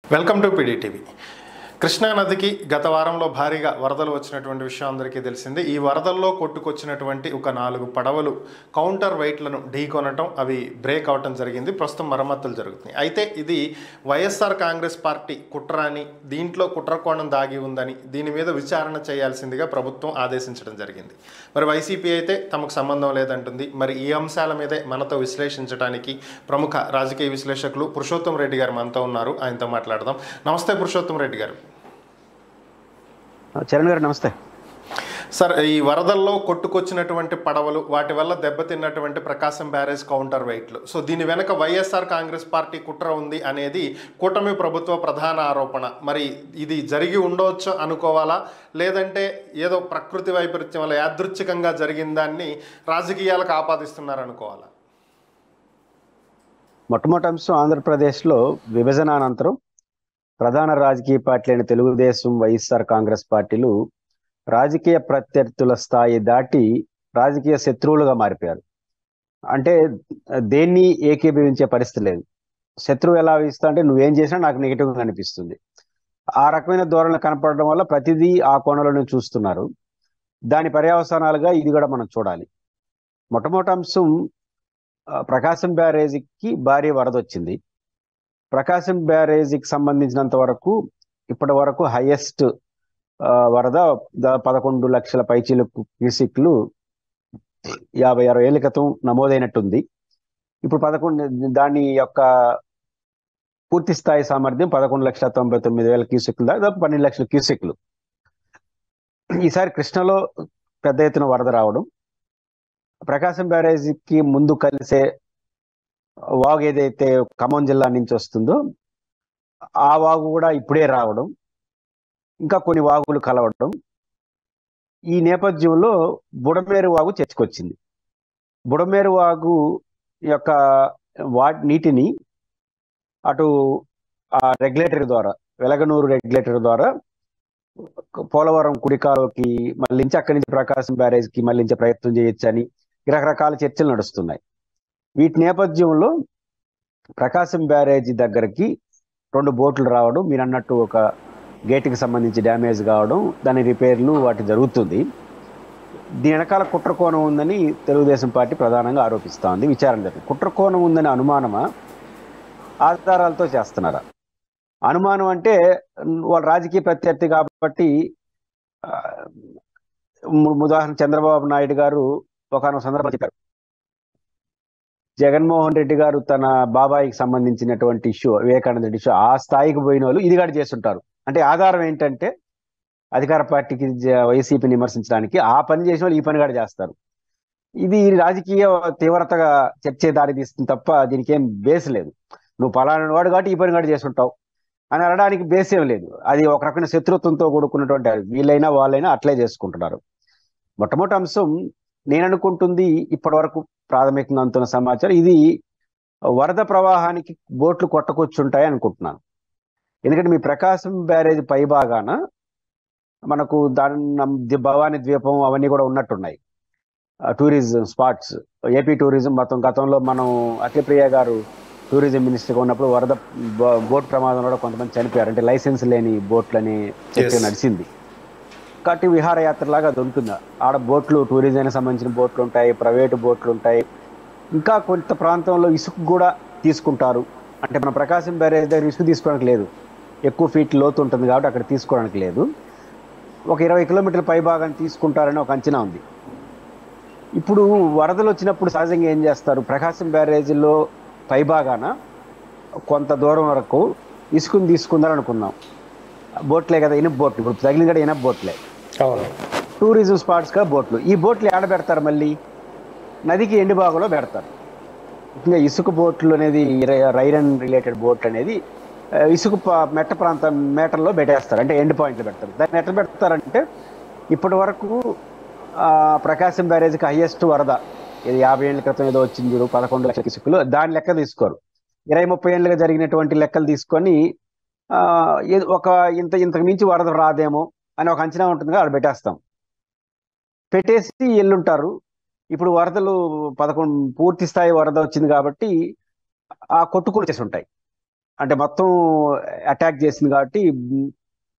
Welcome to PDTV Krishna నదికి గత వారంలో భారీగా వరదలు వచ్చినటువంటి విషయం అందరికీ తెలిసింది ఈ వరదల్లో కొట్టుకొచ్చినటువంటి ఒక నాలుగు పడవలు కౌంటర్ వెయిట్లను ఢీకొనటం అవి బ్రేక్ అవటం జరిగింది ప్రస్తుతం మరమ్మతులు జరుగుతున్నాయి అయితే ఇది వైఎస్ఆర్ కాంగ్రెస్ పార్టీ కుట్ర అని దీంట్లో కుట్రకోణం దాగి ఉందని దీని మీద విచారణ చేయాల్సిందిగా ప్రభుత్వం ఆదేశించడం జరిగింది మరి వైసీపీ అయితే తమకు సంబంధం లేదంటుంది మరి ఈ అంశాల మీదే మనతో విశ్లేషించడానికి ప్రముఖ రాజకీయ విశ్లేషకులు పురుషోత్తం రెడ్డి గారు మనతో ఉన్నారు ఆయనతో మాట్లాడదాం నమస్తే పురుషోత్తం రెడ్డి గారు చరణ్ గారు నమస్తే సార్ ఈ వరదల్లో కొట్టుకొచ్చినటువంటి పడవలు వాటి వల్ల దెబ్బతిన్నటువంటి ప్రకాశం బ్యారేజ్ కౌంటర్ వెయిట్లు సో దీని వెనక వైఎస్ఆర్ కాంగ్రెస్ పార్టీ కుట్ర ఉంది అనేది కూటమి ప్రభుత్వ ప్రధాన ఆరోపణ మరి ఇది జరిగి ఉండవచ్చు అనుకోవాలా లేదంటే ఏదో ప్రకృతి వైపరీత్యం వల్ల యాదృచ్ఛికంగా జరిగిన దాన్ని రాజకీయాలకు ఆపాదిస్తున్నారు అనుకోవాలా మొట్టమొదటి అంశం ఆంధ్రప్రదేశ్లో విభజన అనంతరం ప్రధాన రాజకీయ పార్టీ అయిన తెలుగుదేశం వైఎస్ఆర్ కాంగ్రెస్ పార్టీలు రాజకీయ ప్రత్యర్థుల స్థాయి దాటి రాజకీయ శత్రువులుగా మారిపోయారు అంటే దేన్ని ఏకీభవించే పరిస్థితి లేదు శత్రువు ఎలా ఇస్తా అంటే నువ్వేం చేసినా నాకు నెగిటివ్గా అనిపిస్తుంది ఆ రకమైన ధోరణి కనపడడం వల్ల ప్రతిదీ ఆ కోణంలోనే చూస్తున్నారు దాని పర్యవసానాలుగా ఇది కూడా మనం చూడాలి మొట్టమొదటి అంశం ఆ, ప్రకాశం బ్యారేజీకి భారీ వరద వచ్చింది ప్రకాశం బ్యారేజీకి సంబంధించినంత వరకు ఇప్పటి వరకు హైయెస్ట్ వరద దా- పదకొండు లక్షల పైచీలకు క్యూసిక్లు యాభై అరవై ఏళ్ళ క్రితం నమోదైనట్టుంది ఇప్పుడు పదకొండు దాని యొక్క పూర్తి స్థాయి సామర్థ్యం పదకొండు లక్షల తొంభై తొమ్మిది వేల క్యూసెక్లు దాదాపు పన్నెండు లక్షల క్యూసెక్లు ఈసారి కృష్ణలో పెద్ద ఎత్తున వరద రావడం ప్రకాశం బ్యారేజీకి ముందు కలిసే వాగు ఏదైతే ఖమ్మం జిల్లా నుంచి వస్తుందో ఆ వాగు కూడా ఇప్పుడే రావడం ఇంకా కొన్ని వాగులు కలవడం ఈ నేపథ్యంలో బుడమేరు వాగు చర్చకొచ్చింది బుడమేరు వాగు యొక్క వా నీటిని అటు ఆ రెగ్యులేటర్ ద్వారా వెలగనూరు రెగ్యులేటర్ ద్వారా పోలవరం కుడికాలువకి మళ్ళించి అక్కడి నుంచి ప్రకాశం బ్యారేజ్కి మళ్ళించే ప్రయత్నం చేయొచ్చని రకరకాల చర్చలు నడుస్తున్నాయి వీటి నేపథ్యంలో ప్రకాశం బ్యారేజీ దగ్గరికి రెండు బోట్లు రావడం మీరు అన్నట్టు ఒక గేట్కి సంబంధించి డ్యామేజ్ కావడం దాని రిపేర్లు వాటి జరుగుతుంది దీని వెనకాల కుట్రకోణం ఉందని తెలుగుదేశం పార్టీ ప్రధానంగా ఆరోపిస్తూ ఉంది విచారణ జరిగింది కుట్రకోణం ఉందని అనుమానమా ఆధారాలతో చేస్తున్నారా అనుమానం అంటే వాళ్ళ రాజకీయ ప్రత్యర్థి కాబట్టి ఆ, ము- ఉదాహరణ చంద్రబాబు నాయుడు గారు ఒకనొక సందర్భం చెప్పారు జగన్మోహన్ రెడ్డి గారు తన బాబాయికి సంబంధించినటువంటి ఇష్యూ వివేకానంద రెడ్డి ఇష్యూ ఆ స్థాయికి పోయిన వాళ్ళు ఇది కూడా చేస్తుంటారు అంటే ఆధారం ఏంటంటే అధికార పార్టీకి జ- వైసీపీని విమర్శించడానికి ఆ పని చేసిన వాళ్ళు ఈ పని కూడా చేస్తారు ఇది రాజకీయ తీవ్రతగా చర్చే దారి తీస్తుంది తప్ప దీనికి ఏం బేస్ లేదు నువ్వు పలానా వాడు కాబట్టి ఈ పని కూడా చేస్తుంటావు అని అనడానికి బేస్ ఏం లేదు అది ఒక రకమైన శత్రుత్వంతో కూడుకున్నటువంటి అది. వీళ్ళైనా వాళ్ళైనా అట్లే చేసుకుంటున్నారు మొట్టమొదటి అంశం నేను అనుకుంటుంది ఇప్పటి వరకు ప్రాథమికంగా అందుతున్న సమాచారం ఇది వరద ప్రవాహానికి బోట్లు కొట్టకొచ్చుంటాయి అనుకుంటున్నాను ఎందుకంటే మీ ప్రకాశం బ్యారేజ్ పై భాగాన మనకు దాని భవానీ ద్వీపం అవన్నీ కూడా ఉన్నట్టున్నాయి టూరిజం స్పాట్స్ ఏపీ టూరిజం మొత్తం గతంలో మనం అఖిలప్రియ గారు టూరిజం మినిస్టర్గా ఉన్నప్పుడు వరద బో- బోట్ ప్రమాదంలో కూడా కొంతమంది చనిపోయారు అంటే లైసెన్స్ లేని బోట్లని చర్చ Yes. నడిచింది కాబట్టి విహారయాత్రలాగా అది ఉంటుంది ఆడ బోట్లు టూరిజానికి సంబంధించిన బోట్లు ఉంటాయి ప్రైవేటు బోట్లు ఉంటాయి ఇంకా కొంత ప్రాంతంలో ఇసుక కూడా తీసుకుంటారు అంటే మన ప్రకాశం బ్యారేజ్ దగ్గర ఇసుక తీసుకోవడానికి లేదు ఎక్కువ ఫీట్ లోతు ఉంటుంది కాబట్టి అక్కడ తీసుకోవడానికి లేదు ఒక ఇరవై కిలోమీటర్ల పై భాగాన్ని తీసుకుంటారని ఒక అంచనా ఉంది ఇప్పుడు వరదలు వచ్చినప్పుడు సహజంగా ఏం చేస్తారు ప్రకాశం బ్యారేజీలో పై భాగాన కొంత దూరం వరకు ఇసుకని తీసుకుందాం అనుకున్నాం బోట్లే కదా ఇనప బోట్లు ఇప్పుడు తగిలింది కూడా ఇనప బోట్లే అవును టూరిజం స్పాట్స్గా బోట్లు ఈ బోట్లు ఏడ పెడతారు మళ్ళీ నదికి ఎండు భాగంలో పెడతారు ఇంకా ఇసుక బోట్లు అనేది రై- రైరన్ రిలేటెడ్ బోట్లు అనేది ఆ, ఇసుక ప- మెట్ట ప్రాంతం మేటల్లో పెట్టేస్తారు అంటే ఎండ్ పాయింట్లు పెడతారు దాన్ని ఎట్లా పెడతారంటే ఇప్పటి వరకు ఆ, ప్రకాశం బ్యారేజ్కి హైయెస్ట్ వరద ఇది యాభై ఏళ్ళ క్రితం ఏదో వచ్చింది చూడు పదకొండు లక్షల ఇసుకలు దాని లెక్క తీసుకోరు ఇరవై ముప్పై ఏళ్ళుగా జరిగినటువంటి లెక్కలు తీసుకొని ఆ, ఏదో ఒక ఇంత ఇంతకు మించి వరద రాదేమో అని ఒక అంచనా ఉంటుందిగా అక్కడ పెట్టేస్తాం పెట్టేసి ఎల్లుంటారు ఇప్పుడు వరదలు పదకొండు పూర్తి స్థాయి వరద వచ్చింది కాబట్టి ఆ కొట్టుకొచ్చేసి ఉంటాయి అంటే మొత్తం అటాక్ చేసింది కాబట్టి ఉమ్,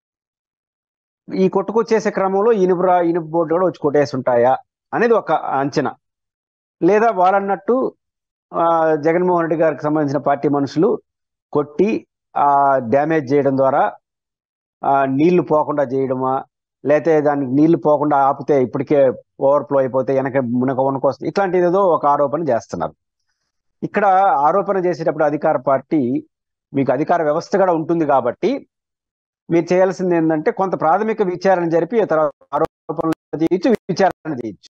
ఈ కొట్టుకొచ్చేసే క్రమంలో ఇనుపు రా- ఇనుపు బోర్డు కూడా వచ్చి కొట్టేసి ఉంటాయా అనేది ఒక అంచనా లేదా వాళ్ళన్నట్టు ఆ, జగన్మోహన్ రెడ్డి గారికి సంబంధించిన పార్టీ మనుషులు కొట్టి ఆ డ్యామేజ్ చేయడం ద్వారా ఆ నీళ్లు పోకుండా చేయడమా లేతే దానికి నీళ్లు పోకుండా ఆపితే ఇప్పటికే ఓవర్ఫ్లో అయిపోతే వెనక మునక వస్తుంది ఇట్లాంటిది ఏదో ఒక ఆరోపణ చేస్తున్నారు ఇక్కడ ఆరోపణ చేసేటప్పుడు అధికార పార్టీ మీకు అధికార వ్యవస్థ కూడా ఉంటుంది కాబట్టి మీరు చేయాల్సింది ఏంటంటే కొంత ప్రాథమిక విచారణ జరిపి ఆ తర్వాత ఆరోపణలు చేయొచ్చు విచారణ చేయొచ్చు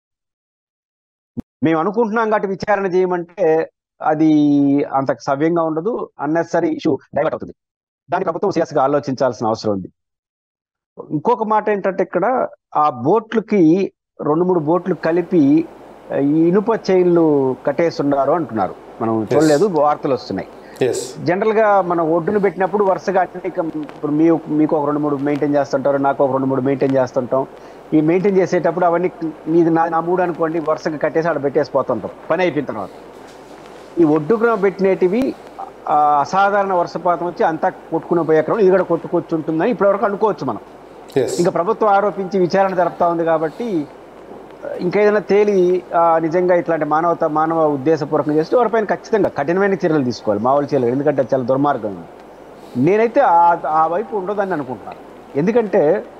మేము అనుకుంటున్నాం కాబట్టి విచారణ చేయమంటే అది అంత సవ్యంగా ఉండదు అన్నెసరీ ఇష్యూ డైవర్ట్ అవుతుంది దాని ప్రభుత్వం సీరియస్గా ఆలోచించాల్సిన అవసరం ఉంది ఇంకొక మాట ఏంటంటే ఇక్కడ ఆ బోట్లకి రెండు మూడు బోట్లు కలిపి ఆ, ఈ ఇనుప చైన్లు కట్టేస్తున్నారు అంటున్నారు మనం చూడలేదు వార్తలు వస్తున్నాయి ఎస్ జనరల్ గా మనం ఒడ్డును పెట్టినప్పుడు వరుసగా అన్ని కం- ఇప్పుడు మీ మీకు ఒక రెండు మూడు మెయింటైన్ చేస్తుంటారు నాకు ఒక రెండు మూడు మెయింటైన్ చేస్తుంటాం ఈ మెయింటైన్ చేసేటప్పుడు అవన్నీ నీది నా నా మూడు అనుకోండి వరుసగా కట్టేసి ఆడ పెట్టేసి పోతుంటాం పని అయిపోయిన తర్వాత ఈ ఒడ్డుకు పెట్టినటివి ఆ, అసాధారణ వర్షపాతం వచ్చి అంతా కొట్టుకుని పోయే క్రమం ఇది కూడా కొట్టుకొచ్చి ఉంటుందని ఇప్పటివరకు అనుకోవచ్చు మనం ఎస్ ఇంకా ప్రభుత్వం ఆరోపించి విచారణ జరుపుతా ఉంది కాబట్టి ఇంకేదైనా తేలి ఆ, నిజంగా ఇట్లాంటి మానవత మానవ ఉద్దేశపూర్వకంగా చేస్తే వారిపైన ఖచ్చితంగా కఠినమైన చర్యలు తీసుకోవాలి మామూలు చర్యలు ఎందుకంటే అది చాలా దుర్మార్గం ఇది. నేనైతే ఆ- ఆ వైపు ఉండదని అనుకుంటున్నాను ఎందుకంటే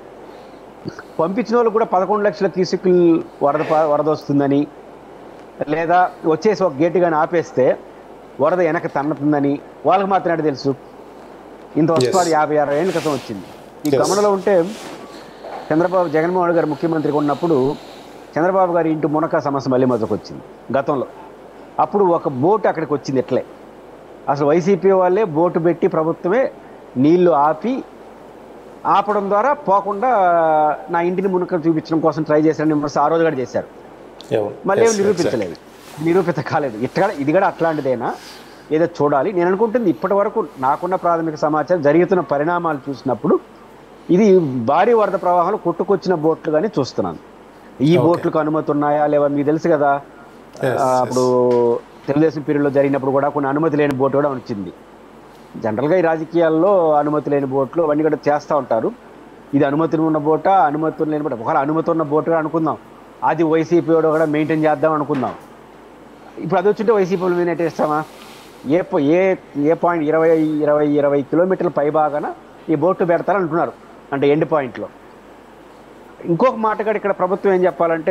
పంపించిన వాళ్ళు కూడా పదకొండు లక్షల క్యూసిక్లు వరద ప- వరద వస్తుందని లేదా వచ్చేసి ఒక గేటు కానీ ఆపేస్తే వరద వెనక తన్నుతుందని వాళ్ళకి మాత్రమే తెలుసు ఇంత వస్తుంది యాభై అరవై ఏళ్ళ క్రితం వచ్చింది ఈ Yes. గమనంలో ఉంటే చంద్రబాబు జగన్మోహన్ రెడ్డి గారు ముఖ్యమంత్రిగా ఉన్నప్పుడు చంద్రబాబు గారి ఇంటి మునక సమస్య మళ్ళీ మొదలుకు వచ్చింది గతంలో అప్పుడు ఒక బోటు అక్కడికి వచ్చింది ఎట్లే అసలు వైసీపీ వాళ్ళే బోటు పెట్టి ప్రభుత్వమే నీళ్లు ఆపి ఆపడం ద్వారా పోకుండా నా ఇంటిని మునక చూపించడం కోసం ట్రై చేశారని విమర్శ ఆ రోజు కూడా చేశారు మళ్ళీ ఏం నిరూపించలేదు నిరూపిత కాలేదు ఇక్కడ ఇది కూడా అట్లాంటిదేనా ఏదో చూడాలి నేను అనుకుంటుంది ఇప్పటి వరకు నాకున్న ప్రాథమిక సమాచారం జరుగుతున్న పరిణామాలు చూసినప్పుడు ఇది భారీ వరద ప్రవాహంలో కొట్టుకొచ్చిన బోట్లు కానీ చూస్తున్నాను ఈ Okay. బోట్లకు అనుమతి ఉన్నాయా లేవా మీకు తెలుసు కదా Yes, ఆ, yes. అప్పుడు తెలుగుదేశం పీరియడ్లో జరిగినప్పుడు కూడా కొన్ని అనుమతి లేని బోటు కూడా వచ్చింది జనరల్గా ఈ రాజకీయాల్లో అనుమతి లేని బోట్లు అవన్నీ కూడా చేస్తూ ఉంటారు ఇది అనుమతి ఉన్న బోట అనుమతి లేని బోట ఒకవేళ అనుమతి ఉన్న బోట్ కూడా అనుకుందాం అది వైసీపీ వాడు కూడా మెయింటైన్ చేద్దాం అనుకుందాం ఇప్పుడు అది వచ్చింటే వైసీపీ వాళ్ళు మీద నెట్టేస్తామా ఏ పో- ఏ ఏ పాయింట్ ఇరవై ఇరవై ఇరవై కిలోమీటర్ల పై భాగాన ఈ బోటు పెడతారని అంటున్నారు అంటే ఎండ్ పాయింట్లో ఇంకొక మాట కూడా ఇక్కడ ప్రభుత్వం ఏం చెప్పాలంటే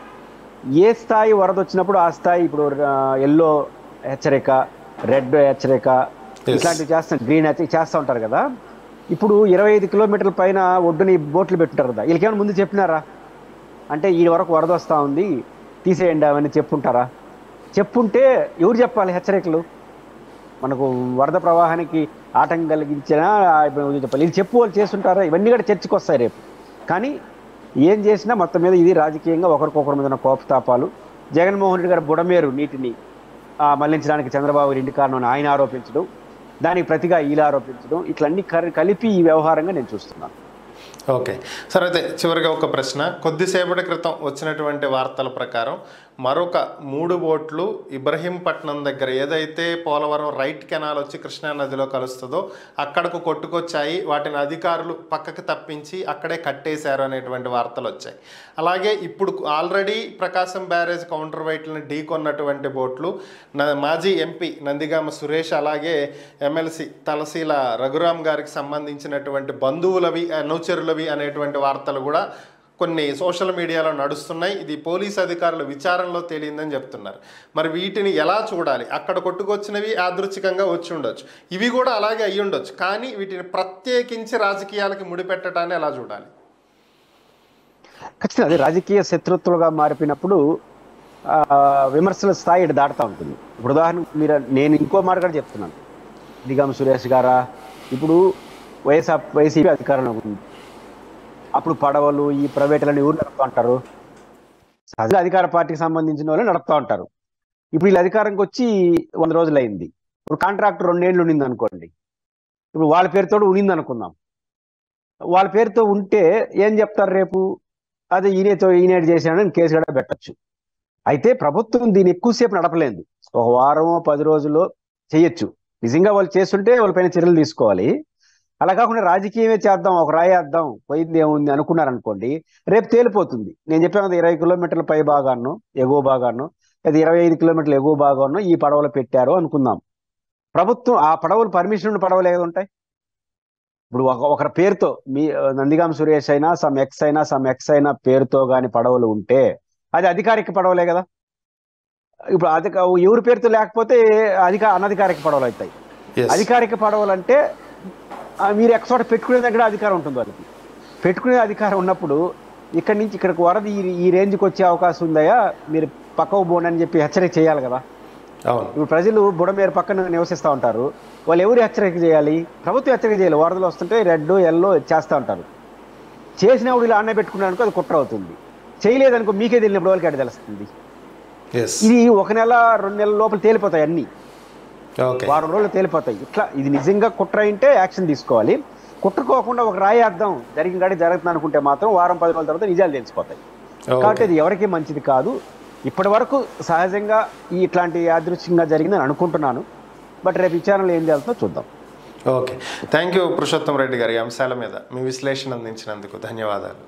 ఏ స్థాయి వరద వచ్చినప్పుడు ఆ స్థాయి ఇప్పుడు ఎల్లో హెచ్చరిక రెడ్ హెచ్చరిక Yes. ఇట్లాంటివి చేస్తాం గ్రీన్ హెచ్చరిక చేస్తూ ఉంటారు కదా ఇప్పుడు ఇరవై ఐదు కిలోమీటర్ల పైన ఒడ్డుని బోట్లు పెట్టుంటారు కదా వీళ్ళకేమైనా ముందు చెప్పినారా అంటే ఈ వరకు వరద వస్తూ ఉంది తీసేయండి అవన్నీ చెప్పుంటారా చెప్పుంటే ఎవరు చెప్పాలి హెచ్చరికలు మనకు వరద ప్రవాహానికి ఆటంకం కలిగించిన చెప్పాలి ఇది చెప్పు వాళ్ళు చేస్తుంటారా ఇవన్నీ కూడా చర్చకు వస్తాయి రేపు కానీ ఏం చేసినా మొత్తం మీద ఇది రాజకీయంగా ఒకరికొకరి మీద ఉన్న కోపతాపాలు జగన్మోహన్ రెడ్డి గారి బుడమేరు నీటిని ఆ, మళ్లించడానికి చంద్రబాబు గారి ఇంటి కారణం అని ఆయన ఆరోపించడం దానికి ప్రతిగా వీళ్ళు ఆరోపించడం ఇట్లన్నీ కరి- కలిపి ఈ వ్యవహారంగా నేను చూస్తున్నాను ఓకే సరే అయితే చివరిగా ఒక ప్రశ్న కొద్దిసేపటి క్రితం వచ్చినటువంటి వార్తల ప్రకారం మరొక మూడు బోట్లు ఇబ్రహీంపట్నం దగ్గర ఏదైతే పోలవరం రైట్ కెనాల్ వచ్చి కృష్ణా నదిలో కలుస్తుందో అక్కడకు కొట్టుకొచ్చాయి వాటిని అధికారులు పక్కకి తప్పించి అక్కడే కట్టేశారు అనేటువంటి వార్తలు వచ్చాయి అలాగే ఇప్పుడు ఆల్రెడీ ప్రకాశం బ్యారేజ్ కౌంటర్ వైట్లను ఢీకొన్నటువంటి బోట్లు న- మాజీ ఎంపీ నందిగామ సురేష్ అలాగే ఎమ్మెల్సీ తలసీల రఘురామ్ గారికి సంబంధించినటువంటి బంధువులవి అనుచరులవి అనేటువంటి వార్తలు కూడా కొన్ని సోషల్ మీడియాలో నడుస్తున్నాయి ఇది పోలీస్ అధికారుల విచారణలో తేలిందని చెప్తున్నారు మరి వీటిని ఎలా చూడాలి అక్కడ కొట్టుకొచ్చినవి యాదృచ్ఛికంగా వచ్చి ఉండొచ్చు ఇవి కూడా అలాగే అయ్యి ఉండొచ్చు కానీ వీటిని ప్రత్యేకించి రాజకీయాలకి ముడిపెట్టడాన్ని ఎలా చూడాలి ఖచ్చితంగా అది రాజకీయ శత్రుత్వాలుగా మారిపోయినప్పుడు ఆ, విమర్శల స్థాయి ఇటు దాటుతూ ఉంటుంది ఇప్పుడు ఉదాహరణకు మీరు నేను ఇంకో మాట కూడా చెప్తున్నాను దిగామ సురేష్ గారా ఇప్పుడు వైఎస్ఆర్ వైసీపీ అధికారంలో ఉంది అప్పుడు పడవలు ఈ ప్రైవేట్లను ఎవరు నడుపుతూ ఉంటారు సహజంగా అధికార పార్టీకి సంబంధించిన వాళ్ళు నడుపుతూ ఉంటారు ఇప్పుడు వీళ్ళు అధికారంకి వచ్చి వంద రోజులు అయింది ఇప్పుడు కాంట్రాక్టర్ రెండేళ్ళు ఉండింది అనుకోండి ఇప్పుడు వాళ్ళ పేరుతో ఉండింది అనుకుందాం వాళ్ళ పేరుతో ఉంటే ఏం చెప్తారు రేపు అదే ఈయనతో ఈయన చేశాడని కేసు కూడా పెట్టచ్చు అయితే ప్రభుత్వం దీన్ని ఎక్కువసేపు నడపలేదు ఒక వారమో పది రోజుల్లో చేయొచ్చు నిజంగా వాళ్ళు చేస్తుంటే వాళ్ళపైన చర్యలు తీసుకోవాలి అలా కాకుండా రాజకీయమే చేద్దాం ఒక రాయి వేద్దాం పోయింది ఏముంది అనుకున్నారనుకోండి రేపు తేలిపోతుంది నేను చెప్పాను కదా ఇరవై కిలోమీటర్ల పై భాగాన్ని ఎగువ భాగాన్ని లేదా ఇరవై ఐదు కిలోమీటర్ల ఎగువ భాగాన్ని ఈ పడవలు పెట్టారు అనుకుందాం ప్రభుత్వం ఆ పడవలు పర్మిషన్ ఉన్న పడవలు ఏదో ఉంటాయి ఇప్పుడు ఒక ఒకరి పేరుతో మీ ఆ, నందిగాం సురేష్ అయినా సమ్ ఎక్స్ అయినా సమ్ ఎక్స్ అయినా పేరుతో గాని పడవలు ఉంటే అది అధికారిక పడవలే కదా ఇప్పుడు అధిక ఎవరి పేరుతో లేకపోతే అధిక అనధికారిక పడవలు అవుతాయి Yes. అధికారిక పడవలు అంటే ఆ, మీరు ఎక్క చోట పెట్టుకునే దగ్గర అధికారం ఉంటుంది వాళ్ళకి పెట్టుకునే అధికారం ఉన్నప్పుడు ఇక్కడి నుంచి ఇక్కడికి వరద ఈ ఈ రేంజ్కి వచ్చే అవకాశం ఉందయా మీరు పక్కకు పోండి అని చెప్పి హెచ్చరిక చేయాలి కదా అవును ఇప్పుడు ప్రజలు బుడమేరు పక్కన నివసిస్తూ ఉంటారు వాళ్ళు ఎవరు హెచ్చరిక చేయాలి ప్రభుత్వం హెచ్చరిక చేయాలి వరదలు వస్తుంటే రెడ్ ఎల్లో చేస్తూ ఉంటారు చేసినప్పుడు ఇలా అన్న పెట్టుకున్నారనుకో అది కుట్ర అవుతుంది చేయలేదనుకో మీకే తెలియనప్పుడు వాళ్ళకి అక్కడ తెలుస్తుంది ఎస్ ఇది ఒక నెల రెండు నెలల లోపల తేలిపోతాయి అన్నీ ఓకే వారం రోజులు తేలిపోతాయి ఇట్లా ఇది నిజంగా కుట్ర అయింటే యాక్షన్ తీసుకోవాలి కుట్రకోకుండా ఒక రాయి అర్థం జరిగిన కాడి జరుగుతుంది అనుకుంటే మాత్రం వారం పది రోజుల తర్వాత నిజాలు తెలిసిపోతాయి కాబట్టి ఇది ఎవరికి మంచిది కాదు ఇప్పటి వరకు సహజంగా ఈ ఇట్లాంటి యాదృచ్ఛికంగా జరిగిందని అనుకుంటున్నాను బట్ రేపు విచారణలో ఏం చేస్తుందో చూద్దాం okay thank you Purushottam Reddy గారి ఈ అంశాల మీద మీ విశ్లేషణ అందించినందుకు ధన్యవాదాలు